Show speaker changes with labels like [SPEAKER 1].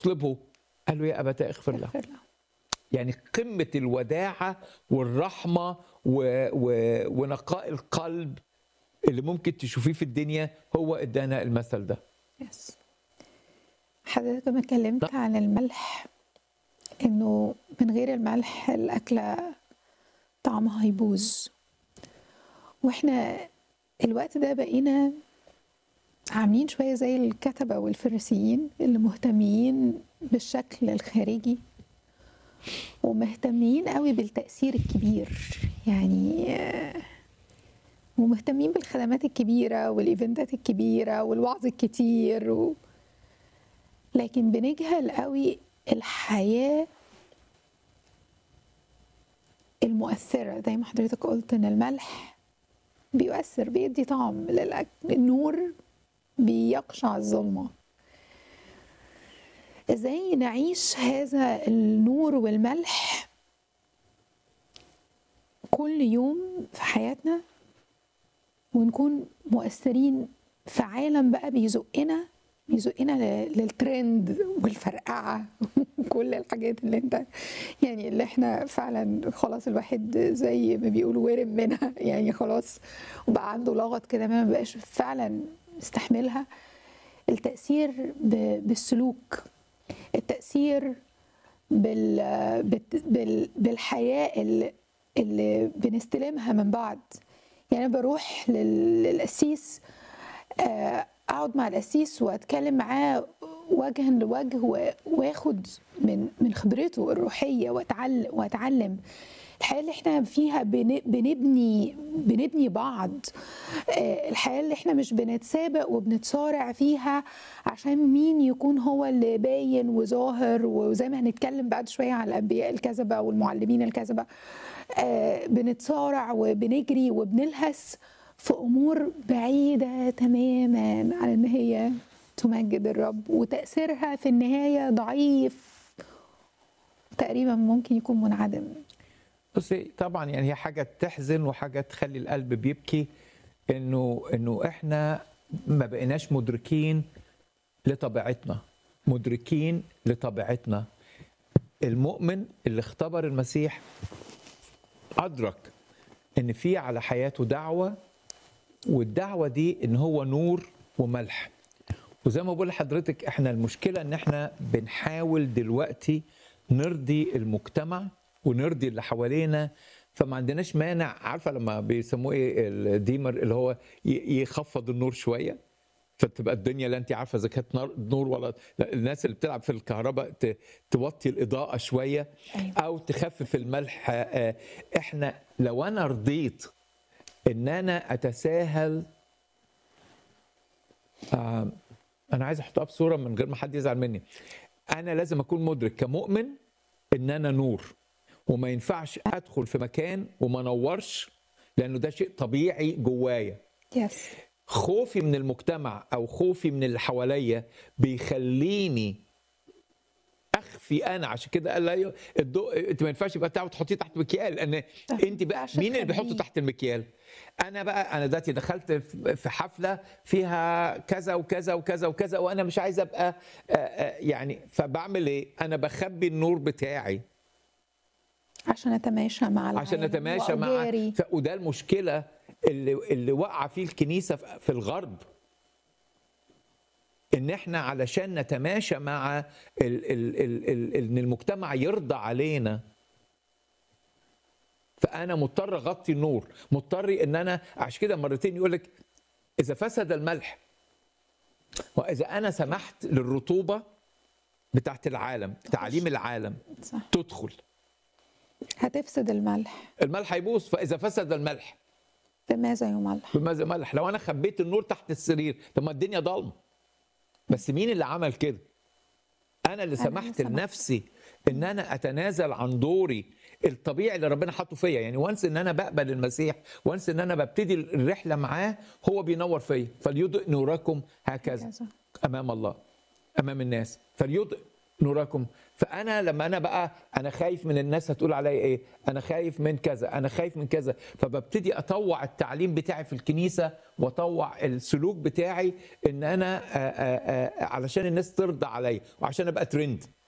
[SPEAKER 1] اطلبه قال له يا ابتاه اغفر له
[SPEAKER 2] اغفر له
[SPEAKER 1] يعني قمه الوداعه والرحمه و... و... ونقاء القلب اللي ممكن تشوفيه في الدنيا هو ادانا المثل ده
[SPEAKER 2] يس حضرتك لما اتكلمت عن الملح انه من غير الملح الاكله طعمها هيبوظ واحنا الوقت ده بقينا عاملين شويه زي الكتبه والفريسيين اللي مهتمين بالشكل الخارجي ومهتمين قوي بالتاثير الكبير يعني آه، ومهتمين بالخدمات الكبيره والايفنتات الكبيره والوعظ الكتير و... لكن بنجهل قوي الحياه المؤثره زي ما حضرتك قلت ان الملح بيؤثر بيدي طعم للاكل النور بيقشع الظلمه ازاي نعيش هذا النور والملح كل يوم في حياتنا ونكون مؤثرين في عالم بقى بيزقنا بيزقنا ل- للترند والفرقعه كل الحاجات اللي انت يعني اللي احنا فعلا خلاص الواحد زي ما بيقولوا ورم منها يعني خلاص وبقى عنده لغط كده ما بقاش فعلا مستحملها التأثير ب- بالسلوك التأثير بال بت- بال بالحياة اللي, اللي بنستلمها من بعض يعني أنا بروح لل- للقسيس آه، اقعد مع القسيس واتكلم معاه وجها لوجه و- واخد من من خبرته الروحيه واتعلم واتعلم الحياه اللي احنا فيها بن- بنبني بنبني بعض آه، الحياه اللي احنا مش بنتسابق وبنتصارع فيها عشان مين يكون هو اللي باين وظاهر وزي ما هنتكلم بعد شويه على الانبياء الكذبه والمعلمين الكذبه آه، بنتصارع وبنجري وبنلهس في امور بعيده تماما عن ان هي تمجد الرب وتاثيرها في النهايه ضعيف تقريبا ممكن يكون منعدم
[SPEAKER 1] بصي طبعا يعني هي حاجه تحزن وحاجه تخلي القلب بيبكي انه انه احنا ما بقيناش مدركين لطبيعتنا مدركين لطبيعتنا المؤمن اللي اختبر المسيح ادرك ان في على حياته دعوه والدعوه دي ان هو نور وملح وزي ما بقول لحضرتك احنا المشكله ان احنا بنحاول دلوقتي نرضي المجتمع ونرضي اللي حوالينا فما عندناش مانع عارفه لما بيسموه ايه الديمر اللي هو ي- يخفض النور شويه فتبقى الدنيا لا انت عارفه اذا كانت نار- نور ولا لا، الناس اللي بتلعب في الكهرباء ت- توطي الاضاءه شويه
[SPEAKER 2] أيوة.
[SPEAKER 1] او تخفف الملح آه، احنا لو انا رضيت ان انا اتساهل آه، انا عايز احطها بصوره من غير ما حد يزعل مني انا لازم اكون مدرك كمؤمن ان انا نور وما ينفعش ادخل في مكان وما انورش لانه ده شيء طبيعي جوايا
[SPEAKER 2] يس
[SPEAKER 1] خوفي من المجتمع او خوفي من اللي حواليا بيخليني اخفي انا عشان كده قال لا الضوء انت ما ينفعش يبقى بتاع وتحطيه تحت مكيال لان
[SPEAKER 2] صح،
[SPEAKER 1] انت بقى
[SPEAKER 2] ينفعش
[SPEAKER 1] مين اللي
[SPEAKER 2] تخبيه.
[SPEAKER 1] بيحطه تحت المكيال انا بقى انا دلوقتي دخلت في في حفله فيها كذا وكذا وكذا وكذا وانا مش عايز ابقى آه، آه، يعني فبعمل ايه انا بخبي النور بتاعي
[SPEAKER 2] عشان نتماشى مع العالم
[SPEAKER 1] عشان نتماشى مع
[SPEAKER 2] وأجاري.
[SPEAKER 1] ف... وده المشكله اللي اللي وقع فيه الكنيسه في في الغرب ان احنا علشان نتماشى مع ال... ال... ال... ال... ان المجتمع يرضى علينا فانا مضطر اغطي النور مضطر ان انا عشان كده مرتين يقول لك اذا فسد الملح واذا انا سمحت للرطوبه بتاعت العالم تعاليم العالم
[SPEAKER 2] صح
[SPEAKER 1] تدخل
[SPEAKER 2] هتفسد الملح
[SPEAKER 1] الملح هيبوظ فاذا فسد الملح
[SPEAKER 2] بماذا يملح
[SPEAKER 1] بماذا ملح لو انا خبيت النور تحت السرير طب ما الدنيا ضلمه بس مين اللي عمل كده انا اللي
[SPEAKER 2] اللي
[SPEAKER 1] سمحت
[SPEAKER 2] سمحت.
[SPEAKER 1] لنفسي ان انا اتنازل عن دوري الطبيعي اللي ربنا حاطه فيا يعني وانس ان انا بقبل المسيح وانس ان انا ببتدي الرحله معاه هو بينور فيا فليضئ نوركم هكذا
[SPEAKER 2] هكذا.
[SPEAKER 1] امام الله امام الناس فليضئ نوراكم فانا لما انا بقى انا خايف من الناس هتقول عليا ايه انا خايف من كذا انا خايف من كذا فببتدي اطوع التعليم بتاعي في الكنيسه واطوع السلوك بتاعي ان انا آآ آآ علشان الناس ترضى عليا وعشان ابقى ترند